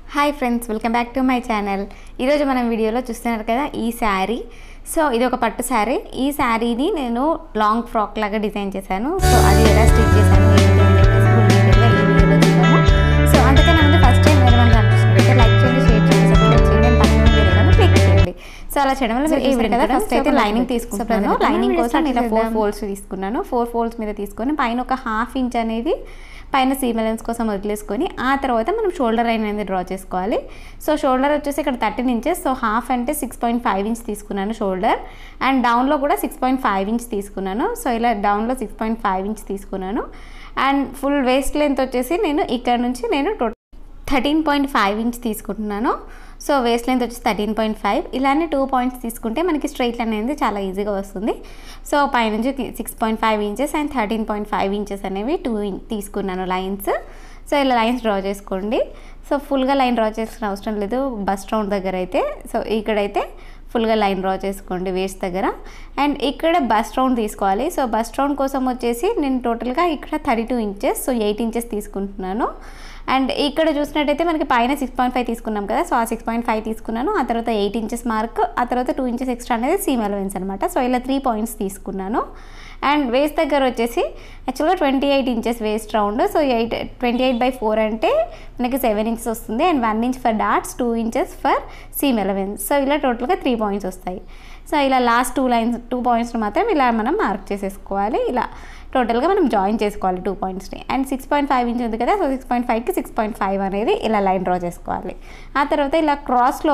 hi friends welcome back to my channel ఈరోజు మనం వీడియోలో చూస్తున్నారు కదా ఈ శారీ సో ఇది ఒక పట్టు శారీ ఈ శారీని నేను లాంగ్ ఫ్రాక్ లాగా డిజైన్ చేశాను సో అది ఎలా స్టిచ్ చేశాను ఏంటి అని చెప్పేసి full detail గా ఈ వీడియోలో చూద్దాము సో అంతకన్నా ముందు ఫస్ట్ టైం మీరు మనకు అనిపిస్తుంది లైక్ చేయండి షేర్ చేయండి సబ్స్క్రైబ్ చేయండి అండ్ పక్కన బెల్ క్లిక్ చేయండి సో అలా చేయడం వల్ల మీరు చూసారు కదా ఫస్ట్ అయితే లైనింగ్ తీసుకుంటాను లైనింగ్ కోసం ఇలా ఫోర్ ఫోల్డ్స్ తీసుకున్నాను ఫోర్ ఫోల్డ్స్ మీద తీసుకొని పైన ఒక హాఫ్ ఇంచ్ అనేది పైన సీమ్ అలెన్స్ కోసం వదిలేసుకొని ఆ తర్వాత మనం షోల్డర్ లైన్ అనేది డ్రా చేసుకోవాలి సో షోల్డర్ వచ్చేసి ఇక్కడ థర్టీన్ ఇంచెస్ సో హాఫ్ అంటే సిక్స్ పాయింట్ ఫైవ్ ఇంచ్ తీసుకున్నాను షోల్డర్ అండ్ డౌన్లో కూడా సిక్స్ పాయింట్ ఫైవ్ ఇంచ్ తీసుకున్నాను సో ఇలా డౌన్లో సిక్స్ పాయింట్ ఫైవ్ ఇంచ్ తీసుకున్నాను అండ్ ఫుల్ వేస్ట్ లెంత్ వచ్చేసి నేను ఇక్కడ నుంచి నేను total thirteen point five inch తీసుకుంటున్నాను సో వేస్ట్ లెంత్ వచ్చి థర్టీన్ పాయింట్ ఫైవ్ ఇలానే టూ పాయింట్స్ తీసుకుంటే మనకి స్ట్రైట్ లైన్ అనేది చాలా ఈజీగా వస్తుంది సో పైనుంచి six point five inches and thirteen point five inches అనేవి టూ తీసుకున్నాను లైన్స్ సో ఇలా లైన్స్ డ్రా చేసుకోండి సో ఫుల్గా లైన్ డ్రా చేసిన అవసరం లేదు బస్ రౌండ్ దగ్గర అయితే సో ఇక్కడైతే ఫుల్గా లైన్ డ్రా చేసుకోండి వేస్ట్ దగ్గర అండ్ ఇక్కడ బస్ రౌండ్ తీసుకోవాలి సో బస్ రౌండ్ కోసం వచ్చేసి నేను టోటల్గా ఇక్కడ thirty two inches so eight inches తీసుకుంటున్నాను అండ్ ఇక్కడ చూసినట్టయితే మనకి పైన సిక్స్ పాయింట్ ఫైవ్ తీసుకున్నాం కదా సో ఆ సిక్స్ పాయింట్ ఫైవ్ తీసుకున్నాను ఆ తర్వాత ఎయిట్ ఇంచెస్ మార్క్ ఆ తర్వాత టూ ఇంచెస్ ఎక్స్ట్రా అనేది సీమ్ అలవెన్స్ అనమాట సో ఇలా త్రీ పాయింట్స్ తీసుకున్నాను అండ్ వేస్ట్ దగ్గర వచ్చేసి యాక్చువల్గా twenty eight inches waist round so eight twenty eight by four అంటే మనకి సెవెన్ ఇంచెస్ వస్తుంది and one inch for darts two inches for seam allowance so ఇలా టోటల్గా త్రీ పాయింట్స్ వస్తాయి సో ఇలా last two lines two points మాత్రం ఇలా మనం మార్క్ చేసేసుకోవాలి ఇలా టోటల్గా మనం జాయిన్ చేసుకోవాలి టూ పాయింట్స్ని and six point five inch ఉంది కదా సో సిక్స్ పాయింట్ ఫైవ్కి సిక్స్ పాయింట్ ఫైవ్ అనేది ఇలా లైన్ డ్రా చేసుకోవాలి ఆ తర్వాత ఇలా క్రాస్లో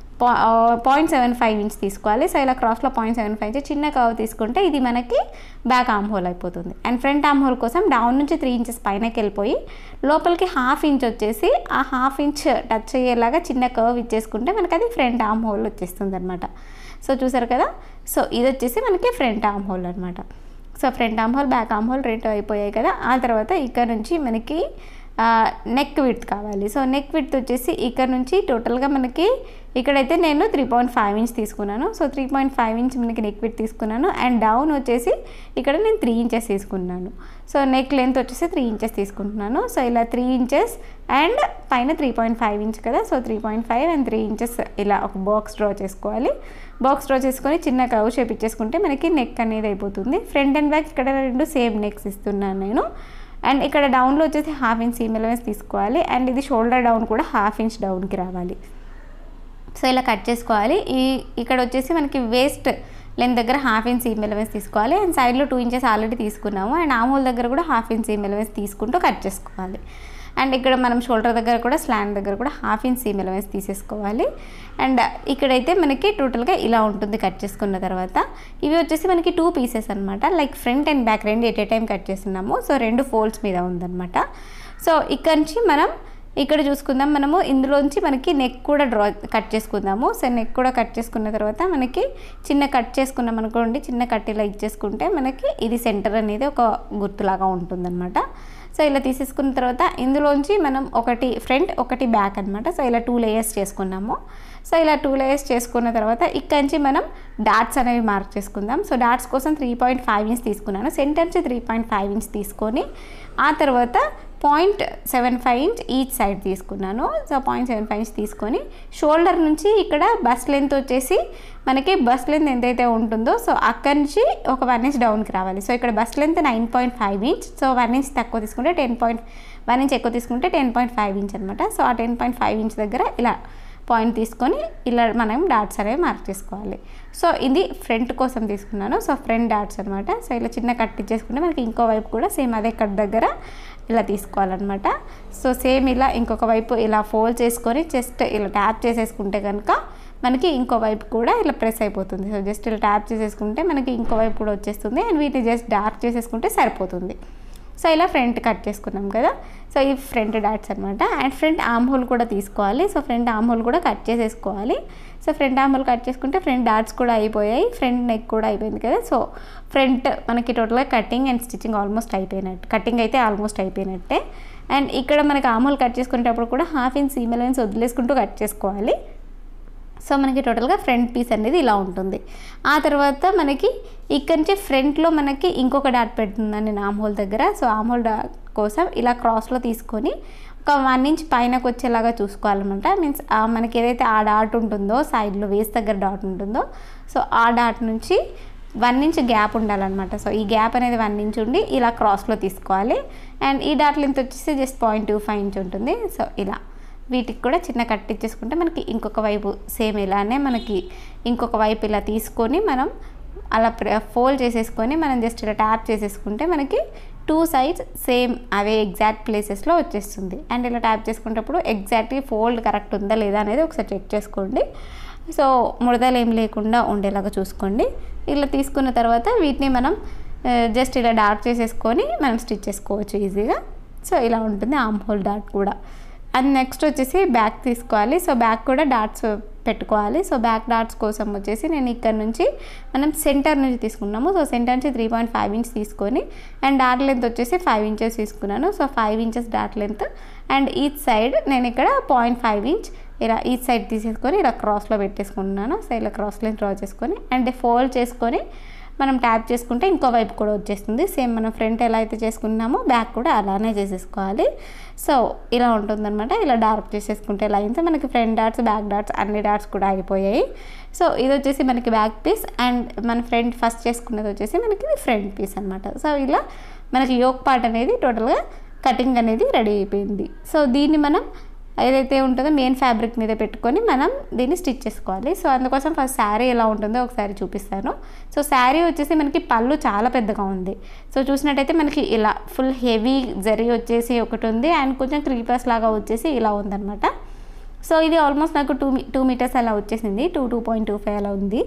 పాయింట్ సెవెన్ ఫైవ్ ఇంచ్ తీసుకోవాలి సో ఇలా క్రాస్లో పాయింట్ సెవెన్ ఫైవ్ ఇంచ్ చిన్న కవ్ తీసుకుంటే ఇది మనకి బ్యాక్ ఆమ్ హోల్ అయిపోతుంది అండ్ ఫ్రంట్ ఆమ్ హోల్ కోసం డౌన్ నుంచి త్రీ ఇంచెస్ పైనకి వెళ్ళిపోయి లోపలికి హాఫ్ ఇంచ్ వచ్చేసి ఆ హాఫ్ ఇంచ్ టచ్ అయ్యేలాగా చిన్న కర్వ్ ఇచ్చేసుకుంటే మనకి అది ఫ్రంట్ ఆమ్ హోల్ వచ్చేస్తుంది అనమాట సో చూసారు కదా సో ఇది వచ్చేసి మనకి ఫ్రంట్ ఆమ్ హోల్ అనమాట so front armhole back armhole రెండు అయిపోయాయి కదా ఆ తర్వాత ఇక్కడ నుంచి మనకి నెక్ విడ్త్ కావాలి సో నెక్ విడ్త్ వచ్చేసి ఇక్కడ నుంచి టోటల్గా మనకి ఇక్కడైతే నేను త్రీ పాయింట్ ఫైవ్ ఇంచ్ తీసుకున్నాను so three point five inch మనకి నెక్ విడ్త్ తీసుకున్నాను అండ్ డౌన్ వచ్చేసి ఇక్కడ నేను త్రీ ఇంచెస్ తీసుకున్నాను సో నెక్ లెంత్ వచ్చేసి త్రీ ఇంచెస్ తీసుకుంటున్నాను సో ఇలా త్రీ ఇంచెస్ అండ్ పైన త్రీ పాయింట్ ఫైవ్ ఇంచ్ కదా so three point five and three inches ఇలా ఒక బాక్స్ డ్రా చేసుకోవాలి బాక్స్ డ్రా చేసుకొని చిన్న కవ్ షేప్ ఇచ్చేసుకుంటే మనకి నెక్ అనేది అయిపోతుంది ఫ్రంట్ అండ్ బ్యాక్ ఇక్కడ రెండు సేమ్ నెక్స్ ఇస్తున్నాను నేను అండ్ ఇక్కడ డౌన్లో వచ్చేసి హాఫ్ ఇంచ్ సీమ్ ఎలవెన్స్ తీసుకోవాలి అండ్ ఇది షోల్డర్ డౌన్ కూడా హాఫ్ ఇంచ్ డౌన్కి రావాలి సో ఇలా కట్ చేసుకోవాలి ఈ ఇక్కడ వచ్చేసి మనకి వేస్ట్ లెంత్ దగ్గర హాఫ్ ఇంచ్ సీమ్ ఎలవెన్స్ తీసుకోవాలి అండ్ సైడ్లో టూ ఇంచెస్ ఆల్రెడీ తీసుకున్నాము అండ్ ఆమోల్ దగ్గర కూడా హాఫ్ ఇంచ్ సీమ్ ఎలవెన్స్ తీసుకుంటూ కట్ చేసుకోవాలి అండ్ ఇక్కడ మనం షోల్డర్ దగ్గర కూడా స్లాండ్ దగ్గర కూడా హాఫ్ ఇంచ్ సీమ్ ఎలవెన్స్ తీసేసుకోవాలి అండ్ ఇక్కడైతే మనకి టోటల్గా ఇలా ఉంటుంది కట్ చేసుకున్న తర్వాత ఇవి వచ్చేసి మనకి టూ పీసెస్ అనమాట లైక్ ఫ్రంట్ అండ్ బ్యాక్ రెండు ఎట్ ఏ టైం కట్ చేస్తున్నాము సో రెండు ఫోల్డ్స్ మీద ఉందన్నమాట సో ఇక్కడ నుంచి మనం ఇక్కడ చూసుకుందాం మనము ఇందులోంచి మనకి నెక్ కూడా డ్రా కట్ చేసుకుందాము సో నెక్ కూడా కట్ చేసుకున్న తర్వాత మనకి చిన్న కట్ చేసుకున్నాం అనుకోండి చిన్న కట్ ఇలా ఇచ్చేసుకుంటే మనకి ఇది సెంటర్ అనేది ఒక గుర్తులాగా ఉంటుందన్నమాట సో ఇలా తీసేసుకున్న తర్వాత ఇందులోంచి మనం ఒకటి ఫ్రంట్ ఒకటి బ్యాక్ అనమాట సో ఇలా టూ లేయర్స్ చేసుకున్నాము సో ఇలా టూ లేయర్స్ చేసుకున్న తర్వాత ఇక్కడి నుంచి మనం డాట్స్ అనేవి మార్క్ చేసుకుందాం సో డాట్స్ కోసం త్రీ పాయింట్ ఫైవ్ ఇంచ్ తీసుకున్నాను సెంటర్ నుంచి త్రీ పాయింట్ ఫైవ్ ఇంచ్ తీసుకొని ఆ తర్వాత point seven five inch each side తీసుకున్నాను so point seven five inch తీసుకొని షోల్డర్ నుంచి ఇక్కడ బస్ లెంత్ వచ్చేసి మనకి బస్ లెంత్ ఎంతైతే ఉంటుందో సో అక్కడి నుంచి ఒక వన్ ఇంచ్ డౌన్కి రావాలి సో ఇక్కడ bust length nine point five inch so one inch తక్కువ తీసుకుంటే టెన్ పాయింట్ వన్ ఇంచ్ ఎక్కువ తీసుకుంటే టెన్ పాయింట్ ఫైవ్ ఇంచ్ అనమాట సో ఆ టెన్ పాయింట్ ఫైవ్ ఇంచ్ దగ్గర ఇలా పాయింట్ తీసుకొని ఇలా మనం డాట్స్ అనేవి మార్క్ చేసుకోవాలి సో ఇది ఫ్రంట్ కోసం తీసుకున్నాను సో ఫ్రంట్ డాట్స్ అనమాట సో ఇలా చిన్న కట్ ఇచ్చేసుకుంటే మనకి ఇంకో వైపు కూడా సేమ్ అదే కట్ దగ్గర ఇలా తీసుకోవాలన్నమాట సో సేమ్ ఇలా ఇంకొక వైపు ఇలా ఫోల్డ్ చేసుకొని జస్ట్ ఇలా ట్యాప్ చేసేసుకుంటే కనుక మనకి ఇంకో వైపు కూడా ఇలా ప్రెస్ అయిపోతుంది సో జస్ట్ ఇలా ట్యాప్ చేసేసుకుంటే మనకి ఇంకో వైపు కూడా వచ్చేస్తుంది అండ్ వీటిని జస్ట్ డార్క్ చేసేసుకుంటే సరిపోతుంది సో ఇలా ఫ్రంట్ కట్ చేసుకున్నాం కదా సో ఈ ఫ్రంట్ డాట్స్ అనమాట అండ్ ఫ్రంట్ ఆమ్ హోల్ కూడా తీసుకోవాలి సో ఫ్రంట్ ఆమ్ హోల్ కూడా కట్ చేసేసుకోవాలి so front armhole cut చేసుకుంటే ఫ్రంట్ డాట్స్ కూడా అయిపోయాయి ఫ్రంట్ నెక్ కూడా అయిపోయింది కదా సో ఫ్రంట్ మనకి టోటల్గా కటింగ్ అండ్ స్టిచ్చింగ్ ఆల్మోస్ట్ అయిపోయినట్టు కటింగ్ అయితే ఆల్మోస్ట్ అయిపోయినట్టే అండ్ ఇక్కడ మనకి ఆమ్ హోల్ కట్ చేసుకునేటప్పుడు కూడా హాఫ్ ఇంచ్ సీమ్ లైన్స్ వదిలేసుకుంటూ కట్ చేసుకోవాలి సో మనకి టోటల్గా ఫ్రంట్ పీస్ అనేది ఇలా ఉంటుంది ఆ తర్వాత మనకి ఇక్కడ నుంచి ఫ్రంట్లో మనకి ఇంకొక డాట్ పెడుతుందండి ఆమ్ హోల్ దగ్గర సో ఆమ్ హోల్ డా కోసం ఇలా క్రాస్లో తీసుకొని ఒక వన్ ఇంచ్ పైనకు వచ్చేలాగా చూసుకోవాలన్నమాట మీన్స్ మనకి ఏదైతే ఆ డాట్ ఉంటుందో సైడ్లో వేస్ట్ దగ్గర డాట్ ఉంటుందో సో ఆ డాట్ నుంచి వన్ ఇంచ్ గ్యాప్ ఉండాలన్నమాట సో ఈ గ్యాప్ అనేది వన్ ఇంచ్ ఉండి ఇలా క్రాస్లో తీసుకోవాలి అండ్ ఈ డాట్ లెంత్ వచ్చేసి just point two five inch ఉంటుంది సో ఇలా వీటికి కూడా చిన్న కట్ ఇచ్చేసుకుంటే మనకి ఇంకొక వైపు సేమ్ ఇలానే మనకి ఇంకొక వైపు ఇలా తీసుకొని మనం అలా ఫోల్డ్ చేసేసుకొని మనం జస్ట్ ఇలా ట్యాప్ చేసేసుకుంటే మనకి టూ సైడ్స్ సేమ్ అవే ఎగ్జాక్ట్ ప్లేసెస్లో వచ్చేస్తుంది అండ్ ఇలా ట్యాప్ చేసుకునేటప్పుడు ఎగ్జాక్ట్లీ ఫోల్డ్ కరెక్ట్ ఉందా లేదా అనేది ఒకసారి చెక్ చేసుకోండి సో ముడతలు ఏం లేకుండా ఉండేలాగా చూసుకోండి ఇలా తీసుకున్న తర్వాత వీటిని మనం జస్ట్ ఇలా డార్క్ చేసేసుకొని మనం స్టిచ్ చేసుకోవచ్చు ఈజీగా సో ఇలా ఉంటుంది ఆమ్ హోల్ డాట్ కూడా అండ్ నెక్స్ట్ వచ్చేసి బ్యాక్ తీసుకోవాలి సో బ్యాక్ కూడా డాట్స్ పెట్టుకోవాలి సో బ్యాక్ డాట్స్ కోసం వచ్చేసి నేను ఇక్కడ నుంచి మనం సెంటర్ నుంచి తీసుకున్నాము సో సెంటర్ నుంచి త్రీ పాయింట్ ఫైవ్ ఇంచ్ తీసుకొని అండ్ డాట్ లెంత్ వచ్చేసి ఫైవ్ ఇంచెస్ తీసుకున్నాను సో ఫైవ్ ఇంచెస్ డాట్ లెంత్ అండ్ ఈచ్ సైడ్ నేను ఇక్కడ పాయింట్ ఫైవ్ ఇంచ్ ఇలా ఈచ్ సైడ్ తీసేసుకొని ఇలా క్రాస్లో పెట్టేసుకుంటున్నాను సో ఇలా క్రాస్ లైన్ డ్రా చేసుకొని అండ్ ఫోల్డ్ చేసుకొని మనం ట్యాప్ చేసుకుంటే ఇంకో వైపు కూడా వచ్చేస్తుంది సేమ్ మనం ఫ్రంట్ ఎలా అయితే చేసుకున్నామో బ్యాక్ కూడా అలానే చేసేసుకోవాలి సో ఇలా ఉంటుందన్నమాట ఇలా డార్క్ చేసేసుకుంటే లైన్స్ మనకి ఫ్రంట్ డాట్స్ బ్యాక్ డాట్స్ అన్ని డాట్స్ కూడా అయిపోయాయి సో ఇది వచ్చేసి మనకి బ్యాక్ పీస్ అండ్ మన ఫ్రంట్ ఫస్ట్ చేసుకున్నది వచ్చేసి మనకి ఫ్రంట్ పీస్ అనమాట సో ఇలా మనకి యోక్ పార్ట్ అనేది టోటల్గా కటింగ్ అనేది రెడీ అయిపోయింది సో దీన్ని మనం ఏదైతే ఉంటుందో మెయిన్ ఫ్యాబ్రిక్ మీద పెట్టుకొని మనం దీన్ని స్టిచ్ చేసుకోవాలి సో అందుకోసం ఫస్ట్ శారీ ఎలా ఉంటుందో ఒకసారి చూపిస్తాను సో శారీ వచ్చేసి మనకి పళ్ళు చాలా పెద్దగా ఉంది సో చూసినట్టయితే మనకి ఇలా ఫుల్ హెవీ జరీ వచ్చేసి ఒకటి ఉంది అండ్ కొంచెం క్రీపర్స్ లాగా వచ్చేసి ఇలా ఉందన్నమాట సో ఇది ఆల్మోస్ట్ నాకు టూ టూ మీటర్స్ అలా వచ్చేసింది two two point two five అలా ఉంది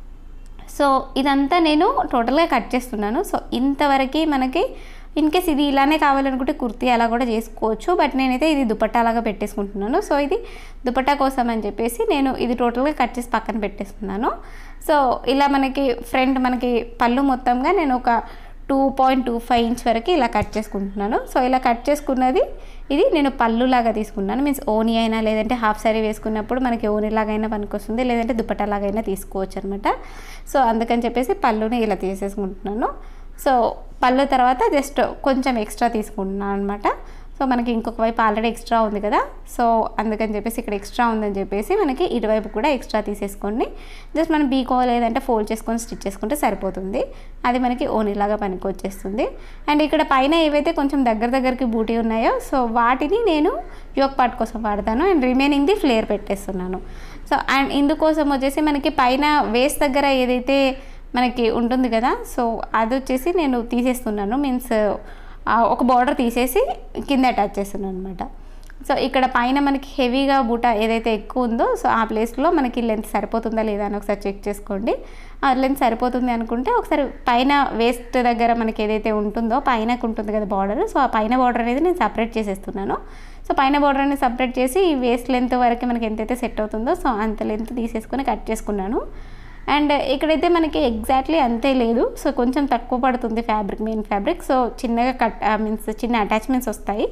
సో ఇదంతా నేను టోటల్గా కట్ చేస్తున్నాను సో ఇంతవరకు మనకి ఇన్ కేస్ ఇది ఇలానే కావాలనుకుంటే కుర్తీ అలా కూడా చేసుకోవచ్చు బట్ నేనైతే ఇది దుపట్టా లాగా పెట్టేసుకుంటున్నాను సో ఇది దుపట్టా కోసం అని చెప్పేసి నేను ఇది టోటల్గా కట్ చేసి పక్కన పెట్టేస్తున్నాను సో ఇలా మనకి ఫ్రంట్ మనకి పళ్ళు మొత్తంగా నేను ఒక two point two five inch వరకు ఇలా కట్ చేసుకుంటున్నాను సో ఇలా కట్ చేసుకున్నది ఇది నేను పళ్ళు లాగా తీసుకున్నాను మీన్స్ ఓనీ అయినా లేదంటే హాఫ్ సారీ వేసుకున్నప్పుడు మనకి ఓనీ లాగైనా పనికొస్తుంది లేదంటే దుపట్టా లాగైనా తీసుకోవచ్చు అనమాట సో అందుకని చెప్పేసి పళ్ళుని ఇలా తీసేసుకుంటున్నాను సో పళ్ళు తర్వాత జస్ట్ కొంచెం ఎక్స్ట్రా తీసుకుంటున్నాను అనమాట సో మనకి ఇంకొక వైపు ఆల్రెడీ ఎక్స్ట్రా ఉంది కదా సో అందుకని చెప్పేసి ఇక్కడ ఎక్స్ట్రా ఉందని చెప్పేసి మనకి ఇటువైపు కూడా ఎక్స్ట్రా తీసేసుకోండి జస్ట్ మనం బీకో లేదంటే ఫోల్డ్ చేసుకొని స్టిచ్ చేసుకుంటే సరిపోతుంది అది మనకి ఓనీలాగా పనికి వచ్చేస్తుంది అండ్ ఇక్కడ పైన ఏవైతే కొంచెం దగ్గర దగ్గరికి బూటీ ఉన్నాయో సో వాటిని నేను యోక్ పార్ట్ కోసం వాడతాను అండ్ రిమైనింగ్ది ఫ్లేర్ పెట్టేస్తున్నాను సో అండ్ ఇందుకోసం వచ్చేసి మనకి పైన వేస్ట్ దగ్గర ఏదైతే మనకి ఉంటుంది కదా సో అది వచ్చేసి నేను తీసేస్తున్నాను మీన్స్ ఒక బార్డర్ తీసేసి కింద అటాచ్ చేస్తున్నాను అనమాట సో ఇక్కడ పైన మనకి హెవీగా బూట ఏదైతే ఎక్కువ ఉందో సో ఆ ప్లేస్లో మనకి లెంత్ సరిపోతుందా లేదా అని ఒకసారి చెక్ చేసుకోండి ఆ లెంత్ సరిపోతుంది అనుకుంటే ఒకసారి పైన వేస్ట్ దగ్గర మనకి ఏదైతే ఉంటుందో పైనకు ఉంటుంది కదా బార్డర్ సో ఆ పైన బార్డర్ అనేది నేను సపరేట్ చేసేస్తున్నాను సో పైన బార్డర్ అనేది సపరేట్ చేసి ఈ వేస్ట్ లెంత్ వరకు మనకి ఎంతైతే సెట్ అవుతుందో సో అంత లెంత్ తీసేసుకొని కట్ చేసుకున్నాను అండ్ ఇక్కడైతే మనకి ఎగ్జాక్ట్లీ అంతే లేదు సో కొంచెం తక్కువ పడుతుంది ఫ్యాబ్రిక్ మెయిన్ ఫ్యాబ్రిక్ సో చిన్నగా కట్ మీన్స్ చిన్న అటాచ్మెంట్స్ వస్తాయి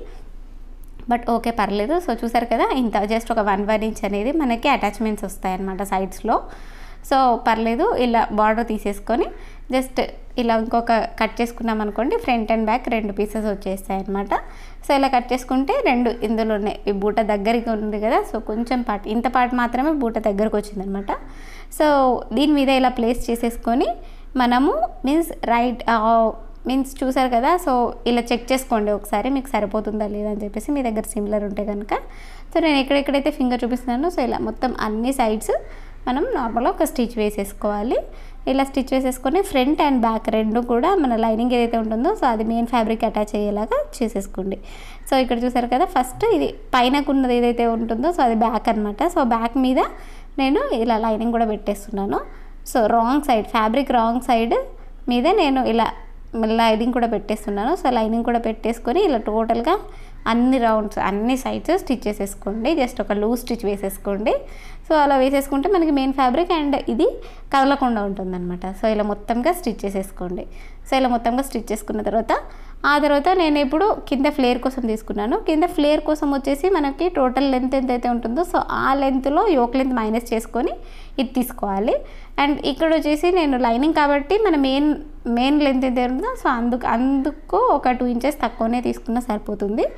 బట్ ఓకే పర్లేదు సో చూసారు కదా ఇంత జస్ట్ ఒక వన్ వన్ ఇంచ్ అనేది మనకి అటాచ్మెంట్స్ వస్తాయి అన్నమాట సైడ్స్లో సో పర్లేదు ఇలా బార్డర్ తీసేసుకొని జస్ట్ ఇలా ఇంకొక కట్ చేసుకున్నాం అనుకోండి ఫ్రంట్ అండ్ బ్యాక్ రెండు పీసెస్ వచ్చేస్తాయి అనమాట సో ఇలా కట్ చేసుకుంటే రెండు ఇందులోనే ఈ బూట దగ్గరికి ఉంది కదా సో కొంచెం పార్ట్ ఇంత పార్ట్ మాత్రమే బూట దగ్గరకు వచ్చిందనమాట సో దీని మీద ఇలా ప్లేస్ చేసేసుకొని మనము మీన్స్ రైట్ మీన్స్ చూసారు కదా సో ఇలా చెక్ చేసుకోండి ఒకసారి మీకు సరిపోతుందా లేదా అని చెప్పేసి మీ దగ్గర సిమిలర్ ఉంటే కనుక సో నేను ఎక్కడెక్కడైతే ఫింగర్ చూపిస్తున్నానో సో ఇలా మొత్తం అన్ని సైడ్స్ మనం నార్మల్గా ఒక స్టిచ్ వేసేసుకోవాలి ఇలా స్టిచ్ వేసేసుకొని ఫ్రంట్ అండ్ బ్యాక్ రెండు కూడా మన లైనింగ్ ఏదైతే ఉంటుందో సో అది మెయిన్ ఫ్యాబ్రిక్ అటాచ్ అయ్యేలాగా చేసేసుకోండి సో ఇక్కడ చూసారు కదా ఫస్ట్ ఇది పైనకున్నది ఏదైతే ఉంటుందో సో అది బ్యాక్ అనమాట సో బ్యాక్ మీద నేను ఇలా లైనింగ్ కూడా పెట్టేస్తున్నాను so wrong side fabric wrong side మీద నేను ఇలా లైనింగ్ కూడా పెట్టేస్తున్నాను సో లైనింగ్ కూడా పెట్టేసుకొని ఇలా టోటల్గా అన్ని రౌండ్స్ అన్ని సైడ్స్ స్టిచ్ చేసేసుకోండి జస్ట్ ఒక లూజ్ స్టిచ్ వేసేసుకోండి సో అలా వేసేసుకుంటే మనకి మెయిన్ ఫ్యాబ్రిక్ అండ్ ఇది కదలకుండా ఉంటుందన్నమాట సో ఇలా మొత్తంగా స్టిచ్ చేసేసుకోండి సో ఇలా మొత్తంగా స్టిచ్ చేసుకున్న తర్వాత ఆ తర్వాత నేను ఇప్పుడు కింద ఫ్లేర్ కోసం తీసుకున్నాను కింద ఫ్లేర్ కోసం వచ్చేసి మనకి టోటల్ లెంత్ ఎంత అయితే ఉంటుందో సో ఆ లెంత్లో యోక్ లెంత్ మైనస్ చేసుకొని ఇది తీసుకోవాలి అండ్ ఇక్కడ వచ్చేసి నేను లైనింగ్ కాబట్టి మన మెయిన్ మెయిన్ లెంత్ ఎంత ఉంటుందో సో అందుకు అందుకు ఒక టూ ఇంచెస్ తక్కువనే తీసుకున్నా సరిపోతుంది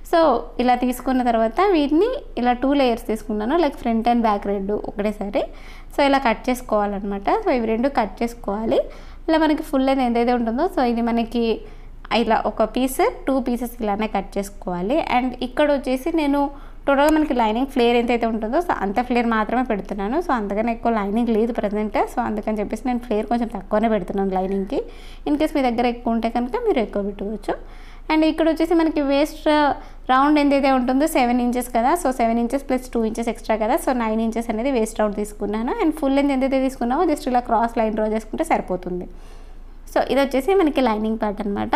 సో ఇలా తీసుకున్న తర్వాత వీటిని ఇలా టూ లేయర్స్ తీసుకున్నాను లైక్ ఫ్రంట్ అండ్ బ్యాక్ రెండు ఒకటేసారి సో ఇలా కట్ చేసుకోవాలన్నమాట సో ఇవి రెండు కట్ చేసుకోవాలి ఇలా మనకి ఫుల్ లెంత్ ఏదైతే ఉంటుందో సో ఇది మనకి ఇలా ఒక పీస్ టూ పీసెస్ ఇలానే కట్ చేసుకోవాలి అండ్ ఇక్కడ వచ్చేసి నేను టోటల్గా మనకి లైనింగ్ ఫ్లేర్ ఎంతైతే ఉంటుందో సో అంత ఫ్లేర్ మాత్రమే పెడుతున్నాను సో అంతకన్నా ఎక్కువ లైనింగ్ లేదు ప్రజెంట్ సో అందుకని చెప్పేసి నేను ఫ్లేర్ కొంచెం తక్కువనే పెడుతున్నాను లైనింగ్కి ఇన్ కేస్ మీ దగ్గర ఎక్కువ ఉంటే కనుక మీరు ఎక్కువ పెట్టుకోవచ్చు అండ్ ఇక్కడ వచ్చేసి మనకి వేస్ట్ రౌండ్ ఎంతైతే ఉంటుందో సెవెన్ ఇంచెస్ కదా so seven inches plus two inches extra కదా సో నైన్ ఇంచెస్ అనేది వేస్ట్ రౌండ్ తీసుకున్నాను అండ్ ఫుల్ లెంత్ ఎంతైతే తీసుకున్నామో జస్ట్ ఇలా క్రాస్ లైన్ డ్రా చేసుకుంటే సరిపోతుంది సో ఇది వచ్చేసి మనకి లైనింగ్ పార్ట్ అనమాట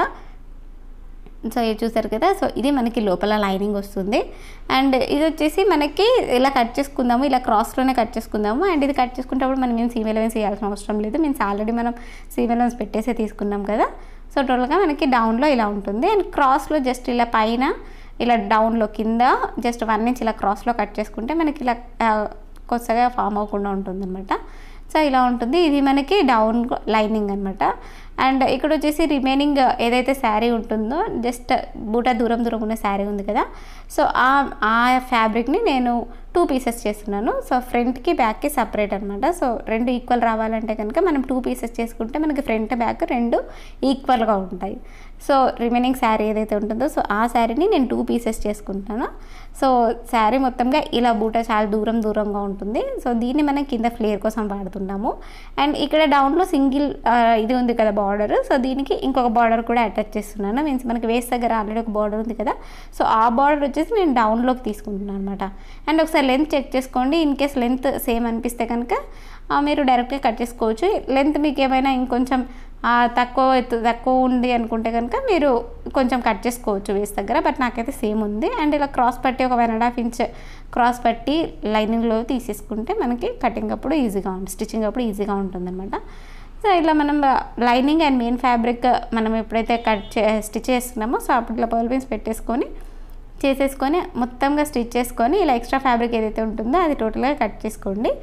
సో ఇది చూసారు కదా సో ఇది మనకి లోపల లైనింగ్ వస్తుంది అండ్ ఇది వచ్చేసి మనకి ఇలా కట్ చేసుకుందాము ఇలా క్రాస్లోనే కట్ చేసుకుందాము అండ్ ఇది కట్ చేసుకునేటప్పుడు మనం ఏం సీమ్ ఎలవెన్స్ చేయాల్సిన అవసరం లేదు మీన్స్ ఆల్రెడీ మనం సీమ్ ఎలవెన్స్ పెట్టేసే తీసుకున్నాం కదా సో టోటల్గా మనకి డౌన్లో ఇలా ఉంటుంది అండ్ క్రాస్లో జస్ట్ ఇలా పైన ఇలా డౌన్లో కింద జస్ట్ వన్ ఇంచ్ ఇలా క్రాస్లో కట్ చేసుకుంటే మనకి ఇలా ఆ, కొత్తగా ఫామ్ అవ్వకుండా ఉంటుంది అనమాట సో ఇలా ఉంటుంది ఇది మనకి డౌన్ లైనింగ్ అనమాట అండ్ ఇక్కడ వచ్చేసి రిమైనింగ్ ఏదైతే శారీ ఉంటుందో జస్ట్ బూట దూరం దూరం ఉన్న శారీ ఉంది కదా సో ఆ ఆ ఫ్యాబ్రిక్ని నేను టూ పీసెస్ చేస్తున్నాను సో ఫ్రంట్కి బ్యాక్కి సపరేట్ అనమాట సో రెండు ఈక్వల్ రావాలంటే కనుక మనం టూ పీసెస్ చేసుకుంటే మనకి ఫ్రంట్ బ్యాక్ రెండు ఈక్వల్గా ఉంటాయి సో రిమైనింగ్ శారీ ఏదైతే ఉంటుందో సో ఆ శారీని నేను టూ పీసెస్ చేసుకుంటాను సో శారీ మొత్తంగా ఇలా బూట చాలా దూరం దూరంగా ఉంటుంది సో దీన్ని మనం కింద ఫ్లేర్ కోసం వాడుతున్నాము అండ్ ఇక్కడ డౌన్లో సింగిల్ ఇది ఉంది కదా బార్డర్ సో దీనికి ఇంకొక బార్డర్ కూడా అటాచ్ చేస్తున్నాను మీన్స్ మనకి వేస్ట్ దగ్గర ఆల్రెడీ ఒక బార్డర్ ఉంది కదా సో ఆ బార్డర్ వచ్చేసి నేను డౌన్లోకి తీసుకుంటున్నాను అనమాట అండ్ ఒకసారి లెంత్ చెక్ చేసుకోండి ఇన్ కేస్ లెంత్ సేమ్ అనిపిస్తే కనుక ఆ, మీరు డైరెక్ట్గా కట్ చేసుకోవచ్చు లెంత్ మీకు ఏమైనా ఇంకొంచెం ఆ, తక్కువ ఎత్తు తక్కువ ఉంది అనుకుంటే కనుక మీరు కొంచెం కట్ చేసుకోవచ్చు వేస్ట్ దగ్గర బట్ నాకైతే సేమ్ ఉంది అండ్ ఇలా క్రాస్ పట్టి ఒక one and half inch cross పట్టి లైనింగ్లో తీసేసుకుంటే మనకి కటింగ్ అప్పుడు ఈజీగా ఉంటుంది స్టిచ్చింగ్ అప్పుడు ఈజీగా ఉంటుందన్నమాట సో ఇలా మనం లైనింగ్ అండ్ మెయిన్ ఫ్యాబ్రిక్ మనం ఎప్పుడైతే కట్ చే స్టిచ్ చేస్తున్నామో సో అప్పుడు ఇట్లా పర్ల్ పీన్స్ పెట్టేసుకొని చేసేసుకొని మొత్తంగా స్టిచ్ చేసుకొని ఇలా ఎక్స్ట్రా ఫ్యాబ్రిక్ ఏదైతే ఉంటుందో అది టోటల్గా కట్ చేసుకోండి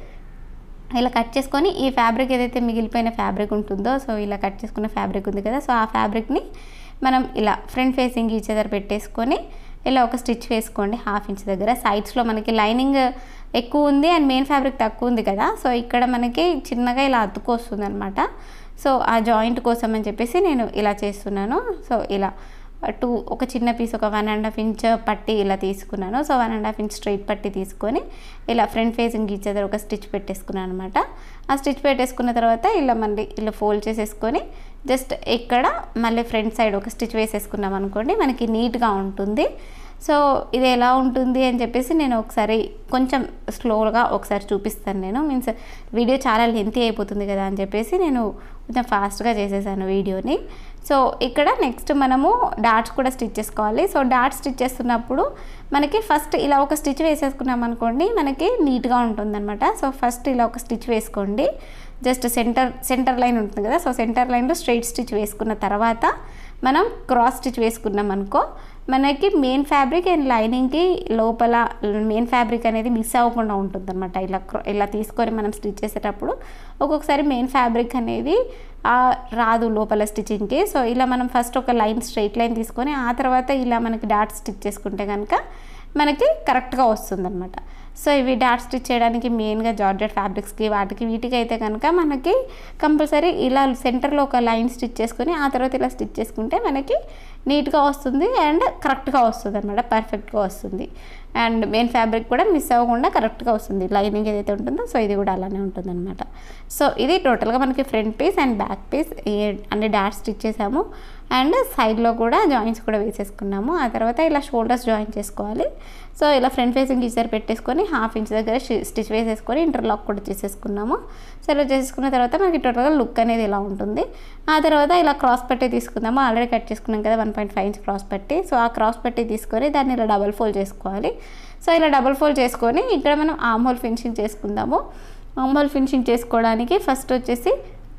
ఇలా కట్ చేసుకొని ఈ ఫ్యాబ్రిక్ ఏదైతే మిగిలిపోయిన ఫ్యాబ్రిక్ ఉంటుందో సో ఇలా కట్ చేసుకున్న ఫ్యాబ్రిక్ ఉంది కదా సో ఆ ఫ్యాబ్రిక్ని మనం ఇలా ఫ్రంట్ ఫేసింగ్ ఈచ్ అదర్ పెట్టేసుకొని ఇలా ఒక స్టిచ్ వేసుకోండి హాఫ్ ఇంచ్ దగ్గర సైడ్స్లో మనకి లైనింగ్ ఎక్కువ ఉంది అండ్ మెయిన్ ఫ్యాబ్రిక్ తక్కువ ఉంది కదా సో ఇక్కడ మనకి చిన్నగా ఇలా అతుకు వస్తుంది అనమాట సో ఆ జాయింట్ కోసం అని చెప్పేసి నేను ఇలా చేస్తున్నాను సో ఇలా టూ ఒక చిన్న పీస్ ఒక వన్ అండ్ హాఫ్ ఇంచ్ పట్టి ఇలా తీసుకున్నాను so one and half inch straight పట్టి తీసుకొని ఇలా ఫ్రంట్ ఫేసింగ్ ఈచ్ దగ్గర ఒక స్టిచ్ పెట్టేసుకున్నాను అనమాట ఆ స్టిచ్ పెట్టేసుకున్న తర్వాత ఇలా మళ్ళీ ఇలా ఫోల్డ్ చేసేసుకొని జస్ట్ ఇక్కడ మళ్ళీ ఫ్రంట్ సైడ్ ఒక స్టిచ్ వేసేసుకున్నాం అనుకోండి మనకి నీట్గా ఉంటుంది సో ఇది ఎలా ఉంటుంది అని చెప్పేసి నేను ఒకసారి కొంచెం స్లోగా ఒకసారి చూపిస్తాను నేను మీన్స్ వీడియో చాలా లెంతీ అయిపోతుంది కదా అని చెప్పేసి నేను కొంచెం ఫాస్ట్గా చేసేసాను వీడియోని సో ఇక్కడ నెక్స్ట్ మనము డాట్స్ కూడా స్టిచ్ చేసుకోవాలి సో డాట్స్ స్టిచ్ చేస్తున్నప్పుడు మనకి ఫస్ట్ ఇలా ఒక స్టిచ్ వేసేసుకున్నాం అనుకోండి మనకి నీట్గా ఉంటుందన్నమాట సో ఫస్ట్ ఇలా ఒక స్టిచ్ వేసుకోండి జస్ట్ సెంటర్ సెంటర్ లైన్ ఉంటుంది కదా సో సెంటర్ లైన్లో స్ట్రైట్ స్టిచ్ వేసుకున్న తర్వాత మనం క్రాస్ స్టిచ్ వేసుకున్నాం అనుకో మనకి మెయిన్ ఫ్యాబ్రిక్ అండ్ లైనింగ్కి లోపల మెయిన్ ఫ్యాబ్రిక్ అనేది మిస్ అవ్వకుండా ఉంటుంది అనమాట ఇలా క్ర- ఇలా తీసుకొని మనం స్టిచ్ చేసేటప్పుడు ఒక్కొక్కసారి మెయిన్ ఫ్యాబ్రిక్ అనేది ఆ, రాదు లోపల స్టిచ్చింగ్కి సో ఇలా మనం ఫస్ట్ ఒక లైన్ స్ట్రైట్ లైన్ తీసుకొని ఆ తర్వాత ఇలా మనకి డాట్ స్టిచ్ చేసుకుంటే కనుక మనకి కరెక్ట్గా వస్తుందన్నమాట సో ఇవి డాట్ స్టిచ్ చేయడానికి మెయిన్గా జార్జెట్ ఫ్యాబ్రిక్స్కి వాటికి వీటికి అయితే కనుక మనకి కంపల్సరీ ఇలా సెంటర్లో ఒక లైన్ స్టిచ్ చేసుకొని ఆ తర్వాత ఇలా స్టిచ్ చేసుకుంటే మనకి నీట్గా వస్తుంది అండ్ కరెక్ట్గా వస్తుంది అనమాట పర్ఫెక్ట్గా వస్తుంది అండ్ మెయిన్ ఫ్యాబ్రిక్ కూడా మిస్ అవ్వకుండా కరెక్ట్గా వస్తుంది లైనింగ్ ఏదైతే ఉంటుందో సో ఇది కూడా అలానే ఉంటుంది అనమాట సో ఇది టోటల్గా మనకి front piece and back piece అన్ని డాట్ స్టిచ్ చేసాము అండ్ సైడ్లో కూడా జాయింట్స్ కూడా వేసేసుకున్నాము ఆ తర్వాత ఇలా షోల్డర్స్ జాయిన్ చేసుకోవాలి సో ఇలా ఫ్రంట్ ఫేసింగ్ ఈసారి పెట్టేసుకొని హాఫ్ ఇంచ్ దగ్గర స్టిచ్ వేసేసుకొని ఇంటర్లాక్ కూడా చేసేసుకున్నాము సో ఇలా చేసేసుకున్న తర్వాత మనకి టోటల్గా లుక్ అనేది ఇలా ఉంటుంది ఆ తర్వాత ఇలా క్రాస్ పట్టి తీసుకుందాము ఆల్రెడీ కట్ చేసుకున్నాం కదా one point five inch cross పట్టి సో ఆ క్రాస్ పట్టి తీసుకొని దాన్ని ఇలా డబల్ ఫోల్డ్ చేసుకోవాలి సో ఇలా డబల్ ఫోల్డ్ చేసుకొని ఇక్కడ మనం ఆమ్ హోల్ ఫినిషింగ్ చేసుకుందాము ఆమ్ హోల్ ఫినిషింగ్ చేసుకోవడానికి ఫస్ట్ వచ్చేసి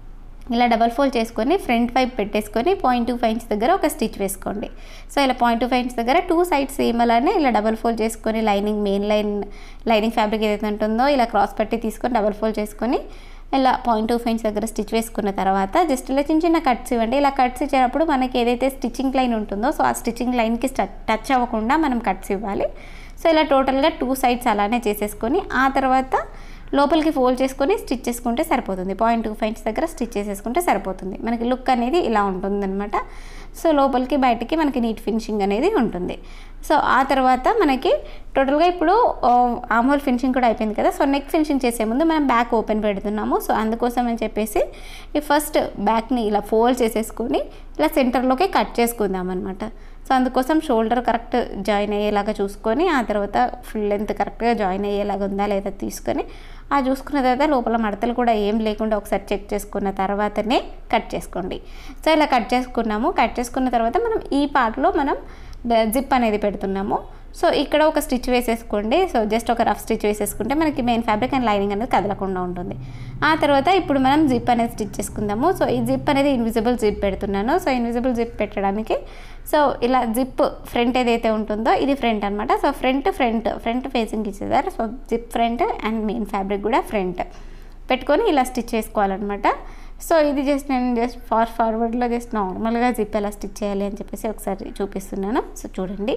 ఇలా డబల్ ఫోల్డ్ చేసుకొని ఫ్రంట్ వైపు పెట్టేసుకొని పాయింట్ టూ ఫైవ్ ఇంచ్ దగ్గర ఒక స్టిచ్ వేసుకోండి సో ఇలా పాయింట్ టూ ఫైవ్ ఇంచ్ దగ్గర టూ సైడ్స్ సేమ్ అలానే ఇలా డబల్ ఫోల్డ్ చేసుకొని lining main line lining fabric ఏదైతే ఉంటుందో ఇలా క్రాస్ పట్టి తీసుకొని డబల్ ఫోల్డ్ చేసుకొని ఇలా పాయింట్ టూ ఫైన్స్ దగ్గర స్టిచ్ వేసుకున్న తర్వాత జస్ట్ ఇలా చిన్న చిన్న కట్స్ ఇవ్వండి ఇలా కట్స్ ఇచ్చేటప్పుడు మనకి ఏదైతే స్టిచ్చింగ్ లైన్ ఉంటుందో సో ఆ స్టిచ్చింగ్ లైన్కి టచ్ అవ్వకుండా మనం కట్స్ ఇవ్వాలి సో ఇలా టోటల్గా టూ సైడ్స్ అలానే చేసేసుకొని ఆ తర్వాత లోపలికి ఫోల్డ్ చేసుకొని స్టిచ్ చేసుకుంటే సరిపోతుంది పాయింట్ టూ ఫైన్స్ దగ్గర స్టిచ్ చేసేసుకుంటే సరిపోతుంది మనకి లుక్ అనేది ఇలా ఉంటుందన్నమాట సో లోపలికి బయటికి మనకి నీట్ ఫినిషింగ్ అనేది ఉంటుంది సో ఆ తర్వాత మనకి టోటల్గా ఇప్పుడు ఆమోల్ ఫినిషింగ్ కూడా అయిపోయింది కదా సో నెక్ ఫినిషింగ్ చేసే ముందు మనం బ్యాక్ ఓపెన్ పెడుతున్నాము సో అందుకోసం అని చెప్పేసి ఈ ఫస్ట్ బ్యాక్ని ఇలా ఫోల్డ్ చేసేసుకొని ఇలా సెంటర్లోకి కట్ చేసుకుందాం అనమాట సో అందుకోసం షోల్డర్ కరెక్ట్ జాయిన్ అయ్యేలాగా చూసుకొని ఆ తర్వాత ఫుల్ లెంత్ కరెక్ట్గా జాయిన్ అయ్యేలాగా ఉందా లేదా తీసుకొని ఆ చూసుకున్న తర్వాత లోపల మడతలు కూడా ఏం లేకుండా ఒకసారి చెక్ చేసుకున్న తర్వాతనే కట్ చేసుకోండి సో ఇలా కట్ చేసుకున్నాము కట్ చేసుకున్న తర్వాత మనం ఈ పార్ట్లో మనం జిప్ అనేది పెడుతున్నాము సో ఇక్కడ ఒక స్టిచ్ వేసేసుకోండి సో జస్ట్ ఒక రఫ్ స్టిచ్ వేసేసుకుంటే మనకి మెయిన్ ఫ్యాబ్రిక్ అండ్ లైనింగ్ అనేది కదలకుండా ఉంటుంది ఆ తర్వాత ఇప్పుడు మనం జిప్ అనేది స్టిచ్ చేసుకుందాము సో ఈ జిప్ అనేది ఇన్విజిబుల్ జిప్ పెడుతున్నాను సో ఇన్విజిబుల్ జిప్ పెట్టడానికి సో ఇలా జిప్ ఫ్రంట్ ఏదైతే ఉంటుందో ఇది ఫ్రంట్ అనమాట so front front front facing ఇచ్చేదారు so zip front and main fabric కూడా ఫ్రంట్ పెట్టుకొని ఇలా స్టిచ్ చేసుకోవాలన్నమాట సో ఇది జస్ట్ నేను జస్ట్ ఫార్ ఫార్వర్డ్లో జస్ట్ నార్మల్గా జిప్ ఎలా స్టిచ్ చేయాలి అని చెప్పేసి ఒకసారి చూపిస్తున్నాను సో చూడండి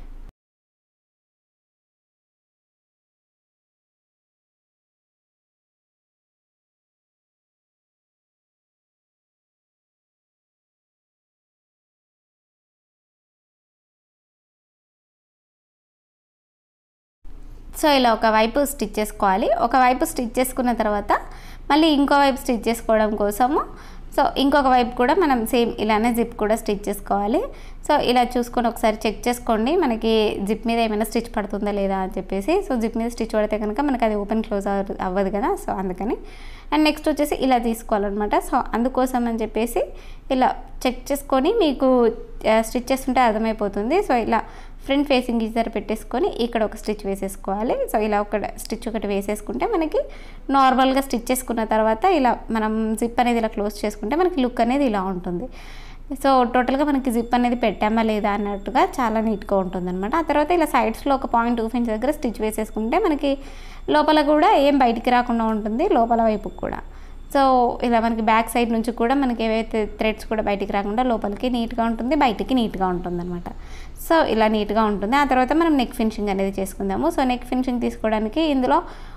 సో ఇలా ఒకవైపు స్టిచ్ చేసుకోవాలి ఒకవైపు స్టిచ్ చేసుకున్న తర్వాత మళ్ళీ ఇంకో వైపు స్టిచ్ చేసుకోవడం కోసము సో ఇంకొక వైపు కూడా మనం సేమ్ ఇలానే జిప్ కూడా స్టిచ్ చేసుకోవాలి సో ఇలా చూసుకొని ఒకసారి చెక్ చేసుకోండి మనకి జిప్ మీద ఏమైనా స్టిచ్ పడుతుందా లేదా అని చెప్పేసి సో జిప్ మీద స్టిచ్ పడితే కనుక మనకి అది ఓపెన్ క్లోజ్ అవ్వదు కదా సో అందుకని అండ్ నెక్స్ట్ వచ్చేసి ఇలా తీసుకోవాలన్నమాట సో అందుకోసం అని చెప్పేసి ఇలా చెక్ చేసుకొని మీకు స్టిచ్ చేస్తుంటే అర్థమైపోతుంది సో ఇలా ఫ్రంట్ ఫేసింగ్ ఇద్దరు పెట్టేసుకొని ఇక్కడ ఒక స్టిచ్ వేసేసుకోవాలి సో ఇలా ఒక స్టిచ్ ఒకటి వేసేసుకుంటే మనకి నార్మల్గా స్టిచ్ చేసుకున్న తర్వాత ఇలా మనం జిప్ అనేది ఇలా క్లోజ్ చేసుకుంటే మనకి లుక్ అనేది ఇలా ఉంటుంది సో టోటల్గా మనకి జిప్ అనేది పెట్టామా లేదా అన్నట్టుగా చాలా నీట్గా ఉంటుందన్నమాట ఆ తర్వాత ఇలా సైడ్స్లో ఒక పాయింట్ టూ ఫించ్ దగ్గర స్టిచ్ వేసేసుకుంటే మనకి లోపల కూడా ఏం బయటికి రాకుండా ఉంటుంది లోపల వైపుకి కూడా సో ఇలా మనకి బ్యాక్ సైడ్ నుంచి కూడా మనకి ఏవైతే థ్రెడ్స్ కూడా బయటికి రాకుండా లోపలికి నీట్గా ఉంటుంది బయటికి నీట్గా ఉంటుంది అనమాట సో ఇలా నీట్గా ఉంటుంది ఆ తర్వాత మనం నెక్ ఫినిషింగ్ అనేది చేసుకుందాము సో నెక్ ఫినిషింగ్ తీసుకోవడానికి ఇందులో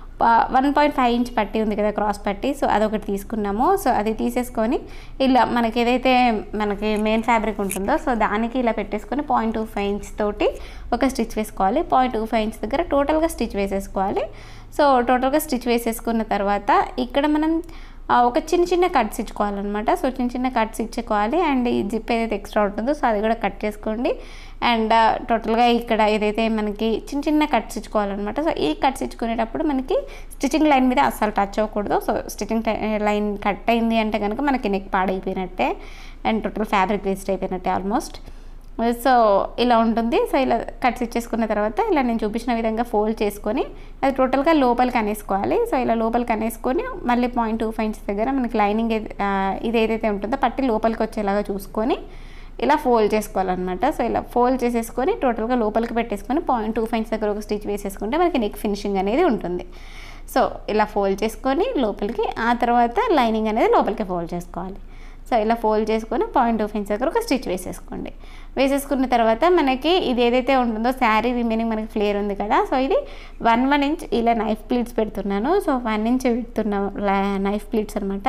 వన్ పాయింట్ ఫైవ్ ఇంచ్ పట్టి ఉంది కదా క్రాస్ పట్టి సో అదొకటి తీసుకున్నాము సో అది తీసేసుకొని ఇలా మనకి ఏదైతే మనకి మెయిన్ ఫ్యాబ్రిక్ ఉంటుందో సో దానికి ఇలా పెట్టేసుకొని పాయింట్ టూ ఫైవ్ ఇంచ్ తోటి ఒక స్టిచ్ వేసుకోవాలి పాయింట్ టూ ఫైవ్ ఇంచ్ దగ్గర టోటల్గా స్టిచ్ వేసేసుకోవాలి సో టోటల్గా స్టిచ్ వేసేసుకున్న తర్వాత ఇక్కడ మనం ఒక చిన్న చిన్న కట్స్ ఇచ్చుకోవాలన్నమాట సో చిన్న చిన్న కట్స్ ఇచ్చుకోవాలి అండ్ ఈ జిప్ ఏదైతే ఎక్స్ట్రా ఉంటుందో సో అది కూడా కట్ చేసుకోండి అండ్ టోటల్గా ఇక్కడ ఏదైతే మనకి చిన్న చిన్న కట్స్ ఇచ్చుకోవాలన్నమాట సో ఈ కట్స్ ఇచ్చుకునేటప్పుడు మనకి స్టిచ్చింగ్ లైన్ మీద అస్సలు టచ్ అవ్వకూడదు సో స్టిచ్చింగ్ లైన్ కట్ అయింది అంటే కనుక మనకి నెక్ పాడైపోయినట్టే అండ్ టోటల్ ఫ్యాబ్రిక్ వేస్ట్ అయిపోయినట్టే ఆల్మోస్ట్ సో ఇలా ఉంటుంది సో ఇలా కట్స్ ఇచ్చేసుకున్న తర్వాత ఇలా నేను చూపించిన విధంగా ఫోల్డ్ చేసుకొని అది టోటల్గా లోపలికి అనేసుకోవాలి సో ఇలా లోపలికి అనేసుకొని మళ్ళీ పాయింట్ టూ ఫైవ్ దగ్గర మనకి లైనింగ్ ఇది ఏదైతే ఉంటుందో పట్టి లోపలికి వచ్చేలాగా చూసుకొని ఇలా ఫోల్డ్ చేసుకోవాలన్నమాట సో ఇలా ఫోల్డ్ చేసేసుకొని టోటల్గా లోపలికి పెట్టేసుకొని పాయింట్ టూ ఫైవ్ దగ్గర ఒక స్టిచ్ వేసేసుకుంటే మనకి నెక్ ఫినిషింగ్ అనేది ఉంటుంది సో ఇలా ఫోల్డ్ చేసుకొని లోపలికి ఆ తర్వాత లైనింగ్ అనేది లోపలికి ఫోల్డ్ చేసుకోవాలి సో ఇలా ఫోల్డ్ చేసుకొని పాయింట్ టూ ఫైవ్ దగ్గర ఒక స్టిచ్ వేసేసుకోండి వేసేసుకున్న తర్వాత మనకి ఇది ఏదైతే ఉంటుందో శారీ రిమైనింగ్ మనకి ఫ్లేర్ ఉంది కదా సో ఇది వన్ వన్ ఇంచ్ ఇలా నైఫ్ ప్లీట్స్ పెడుతున్నాను సో వన్ ఇంచ్ పెడుతున్నా నైఫ్ ప్లీట్స్ అనమాట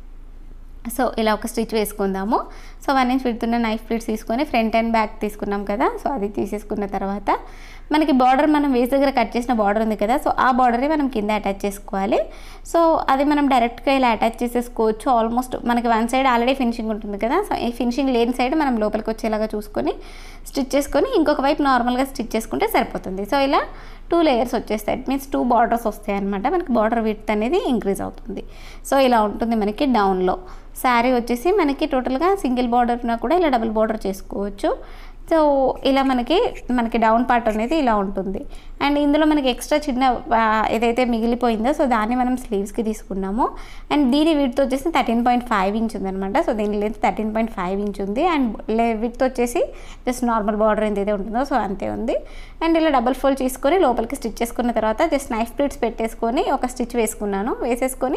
సో ఇలా ఒక స్టిచ్ వేసుకుందాము సో వన్ ఇంచ్ పెడుతున్న నైఫ్ ప్లీట్స్ తీసుకొని ఫ్రంట్ అండ్ బ్యాక్ తీసుకున్నాం కదా సో అది తీసేసుకున్న తర్వాత మనకి బార్డర్ మనం వేస్ దగ్గర కట్ చేసిన బార్డర్ ఉంది కదా సో ఆ బార్డరే మనం కింద అటాచ్ చేసుకోవాలి సో అది మనం డైరెక్ట్గా ఇలా అటాచ్ చేసేసుకోవచ్చు ఆల్మోస్ట్ మనకి వన్ సైడ్ ఆల్రెడీ ఫినిషింగ్ ఉంటుంది కదా సో ఈ ఫినిషింగ్ లేని సైడ్ మనం లోపలికి వచ్చేలాగా చూసుకొని స్టిచ్ చేసుకొని ఇంకొక వైపు నార్మల్గా స్టిచ్ చేసుకుంటే సరిపోతుంది సో ఇలా టూ లేయర్స్ వచ్చేస్తాయి ఇట్ మీన్స్ టూ బార్డర్స్ వస్తాయి అనమాట మనకి బార్డర్ విత్ అనేది ఇంక్రీజ్ అవుతుంది సో ఇలా ఉంటుంది మనకి డౌన్లో శారీ వచ్చేసి మనకి టోటల్గా సింగిల్ బార్డర్ ఉన్నా కూడా ఇలా డబుల్ బార్డర్ చేసుకోవచ్చు సో ఇలా మనకి మనకి డౌన్ పార్ట్ అనేది ఇలా ఉంటుంది అండ్ ఇందులో మనకి ఎక్స్ట్రా చిన్న ఏదైతే మిగిలిపోయిందో సో దాన్ని మనం స్లీవ్స్కి తీసుకున్నాము అండ్ దీని విడ్త్ వచ్చేసి థర్టీన్ పాయింట్ ఫైవ్ ఇంచ్ ఉందనమాట సో దీని length thirteen point five inch ఉంది అండ్ విడ్త్ వచ్చేసి జస్ట్ నార్మల్ బార్డర్ ఏదైతే ఉంటుందో సో అంతే ఉంది అండ్ ఇలా డబుల్ ఫోల్డ్ చేసుకొని లోపలికి స్టిచ్ చేసుకున్న తర్వాత జస్ట్ నైఫ్ ప్లీట్స్ పెట్టేసుకొని ఒక స్టిచ్ వేసుకున్నాను వేసేసుకొని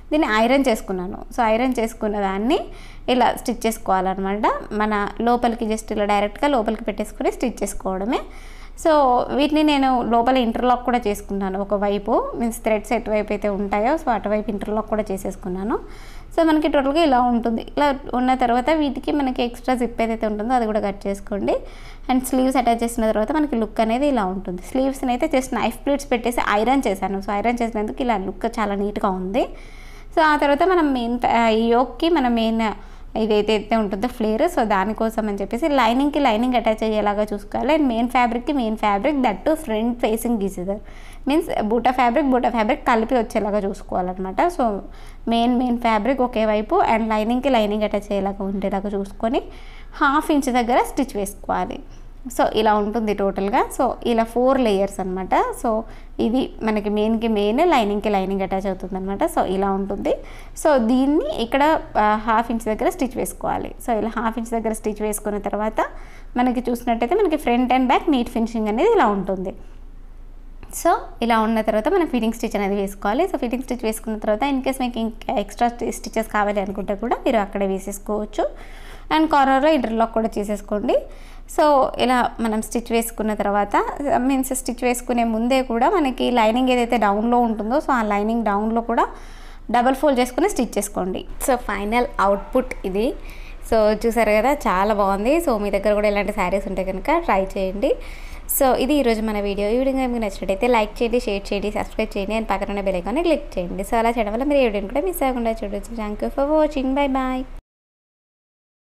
దీన్ని ఐరన్ చేసుకున్నాను సో ఐరన్ చేసుకున్న దాన్ని ఇలా స్టిచ్ చేసుకోవాలన్నమాట మన లోపలికి జస్ట్ ఇలా డైరెక్ట్గా లోపలికి పెట్టేసుకొని స్టిచ్ చేసుకోవడమే సో వీటిని నేను లోపల ఇంటర్లాక్ కూడా చేసుకున్నాను ఒకవైపు మీన్స్ థ్రెడ్స్ ఎటువైపు అయితే ఉంటాయో సో అటువైపు ఇంటర్లాక్ కూడా చేసేసుకున్నాను సో మనకి టోటల్గా ఇలా ఉంటుంది ఇలా ఉన్న తర్వాత వీటికి మనకి ఎక్స్ట్రా జిప్ ఏదైతే ఉంటుందో అది కూడా కట్ చేసుకోండి అండ్ స్లీవ్స్ అటాచ్ చేసిన తర్వాత మనకి లుక్ అనేది ఇలా ఉంటుంది స్లీవ్స్ని అయితే జస్ట్ నైఫ్ ప్లేట్స్ పెట్టేసి ఐరన్ చేశాను సో ఐరన్ చేసినందుకు ఇలా లుక్ చాలా నీట్గా ఉంది సో ఆ తర్వాత మనం మెయిన్ ఈ యోక్కి మన మెయిన్ ఇదైతే అయితే ఉంటుందో ఫ్లేర్ సో దానికోసం అని చెప్పేసి లైనింగ్కి లైనింగ్ అటాచ్ అయ్యేలాగా చూసుకోవాలి అండ్ మెయిన్ ఫ్యాబ్రిక్కి main fabric that to front facing గీసేదారు మీన్స్ బూటా ఫ్యాబ్రిక్ బూటా ఫ్యాబ్రిక్ కలిపి వచ్చేలాగా చూసుకోవాలన్నమాట సో మెయిన్ మెయిన్ ఫ్యాబ్రిక్ ఒకే వైపు అండ్ లైనింగ్కి లైనింగ్ అటాచ్ అయ్యేలాగా ఉండేలాగా చూసుకొని హాఫ్ ఇంచ్ దగ్గర స్టిచ్ వేసుకోవాలి సో ఇలా ఉంటుంది టోటల్గా సో ఇలా ఫోర్ లేయర్స్ అనమాట సో ఇది మనకి మెయిన్కి మెయిన్ లైనింగ్కి లైనింగ్ అటాచ్ అవుతుంది అనమాట సో ఇలా ఉంటుంది సో దీన్ని ఇక్కడ హాఫ్ ఇంచ్ దగ్గర స్టిచ్ వేసుకోవాలి సో ఇలా హాఫ్ ఇంచ్ దగ్గర స్టిచ్ వేసుకున్న తర్వాత మనకి చూసినట్టయితే మనకి front and back neat finishing అనేది ఇలా ఉంటుంది సో ఇలా ఉన్న తర్వాత మనం ఫిట్టింగ్ స్టిచ్ అనేది వేసుకోవాలి సో ఫిట్టింగ్ స్టిచ్ వేసుకున్న తర్వాత ఇన్ కేస్ మీకు ఇంకా ఎక్స్ట్రా స్టిచెస్ కావాలి అనుకుంటే కూడా మీరు అక్కడే వేసేసుకోవచ్చు అండ్ కార్నర్లో ఇంటర్లాక్ కూడా చేసేసుకోండి సో ఇలా మనం స్టిచ్ వేసుకున్న తర్వాత మీన్స్ స్టిచ్ వేసుకునే ముందే కూడా మనకి లైనింగ్ ఏదైతే డౌన్లో ఉంటుందో సో ఆ లైనింగ్ డౌన్లో కూడా డబల్ ఫోల్డ్ చేసుకుని స్టిచ్ చేసుకోండి సో ఫైనల్ అవుట్పుట్ ఇది సో చూసారు కదా చాలా బాగుంది సో మీ దగ్గర కూడా ఇలాంటి శారీస్ ఉంటే కనుక ట్రై చేయండి సో ఇది ఈరోజు మన వీడియో ఈ వీడియో మీకు నచ్చినట్టయితే లైక్ చేయండి షేర్ చేయండి సబ్స్క్రైబ్ చేయండి అండ్ పక్కన బెల్ ఐకాన్ని క్లిక్ చేయండి సో అలా చేయడం వల్ల మీరు ఏ వీడియోని కూడా మిస్ అవ్వకుండా చూడొచ్చు thank you for watching bye bye